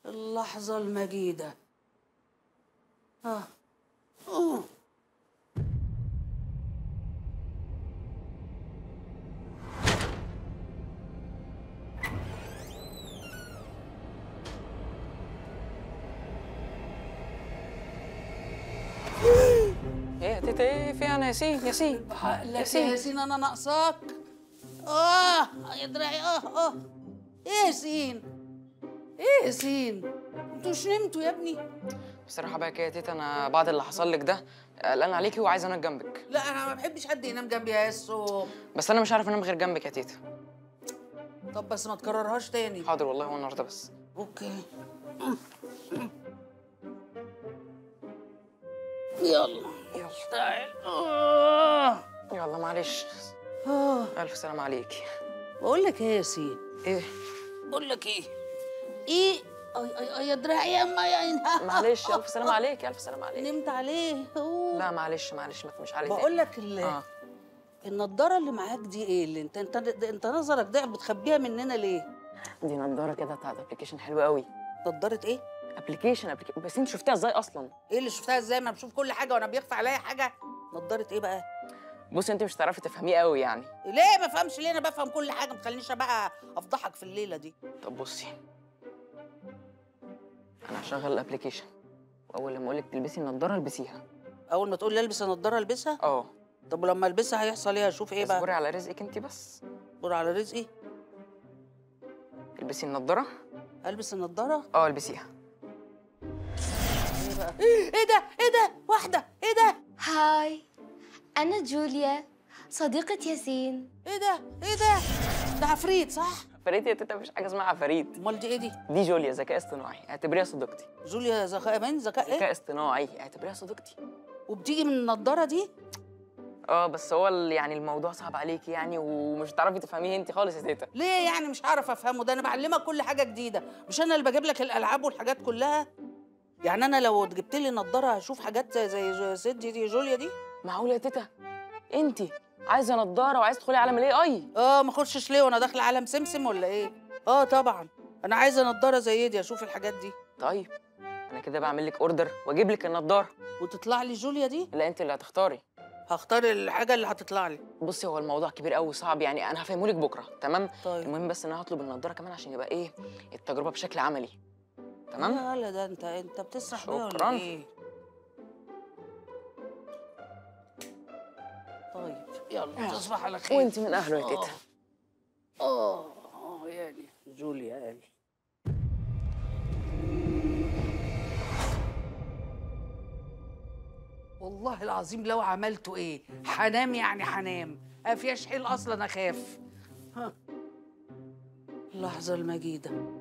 اللحظة المجيدة آه. أوه. ايه يا تيتا ايه في انا ياسين ياسين بحق لك يا ياسين. ياسين أنا ناقصاك آه يا دراعي آه آه إيه يا ياسين إيه يا ياسين أنتوا مش نمتوا يا ابني بصراحه بقى كده يا تيتا انا بعد اللي حصل لك ده قلقان عليكي وعايز انام جنبك لا أنا ما بحبش حد ينام جنبي يا ياسو بس انا مش عارف انام غير جنبك يا تيتا طب بس ما تكررهاش تاني حاضر والله هو النهارده بس اوكي يلا يلا تعال آه. يلا معلش آه. الف سلام عليكي بقول لك ايه يا ياسين ايه بقول لك ايه ايه اي اي اي يا دراعي يا اما يا إنها. معلش الف سلام عليكي الف سلام عليكي نمت عليه أوه. لا معلش معلش ما تمش علي بقول لك ال- اه النضاره اللي معاك دي ايه اللي انت انت انت نظرك ده بتخبيها مننا ليه دي نضاره كده بتاعت ابلكيشن حلوه قوي نضاره ايه ابلكيشن ابلكيشن بس انت شفتها ازاي اصلا ايه اللي شفتها ازاي ما أنا بشوف كل حاجه وانا بيخفى عليا حاجه نضاره ايه بقى بصي انت مش هتعرفي تفهميه قوي يعني ليه ما فهمش ليه انا بفهم كل حاجه ما تخلينيش بقى افضحك في الليله دي طب بصي انا هشغل الابلكيشن واول لما اقولك تلبسي النضاره البسيها اول ما تقول لي البس النضاره البسها اه طب ولما البسها هيحصل ايه اشوف ايه اصبري بقى على رزقك انت بس اصبر على رزقي البسي النضاره البس النضاره اه البسيها ايه بقى ايه ده ايه ده واحده ايه ده هاي أنا جوليا صديقة ياسين ايه ده ايه ده ده عفريت صح فريد يا تيتا مفيش حاجه اسمها عفاريت امال دي ايه دي دي جوليا ذكاء اصطناعي اعتبريها صديقتي جوليا ذكاء من ذكاء ايه ذكاء اصطناعي اعتبريها صديقتي وبتيجي من النضاره دي اه بس هو ال- يعني الموضوع صعب عليكي يعني ومش هتعرفي تفهميه انت خالص يا تيتا ليه يعني مش هعرف افهمه ده انا بعلمك كل حاجه جديده مش انا اللي بجيب لك الالعاب والحاجات كلها يعني انا لو جبت لي نضاره هشوف حاجات زي زي جو- ست دي, دي جوليا دي معقول يا تيتا انت عايزه نضاره وعايزه تدخلي عالم الاي اي اه ما اخشش ليه وانا داخله عالم سمسم ولا ايه اه طبعا انا عايزه نضاره زي دي اشوف الحاجات دي طيب انا كده بعمل لك اوردر واجيب لك النضاره وتطلع لي جوليا دي لا انت اللي هتختاري هختار الحاجه اللي هتطلع لي بصي هو الموضوع كبير قوي وصعب يعني انا هفهمه لك بكره تمام طيب المهم بس ان انا هطلب النضاره كمان عشان يبقى ايه التجربه بشكل عملي تمام لا لا ده انت انت بتسرح بيا ولا شكراً. ايه طيب يلا تصبح على خير وانت من اهله يا تيتا اه اه يعني جوليا قال والله العظيم لو عملتوا ايه حنام يعني حنام افياش حيل اصلا اخاف ها. اللحظه المجيده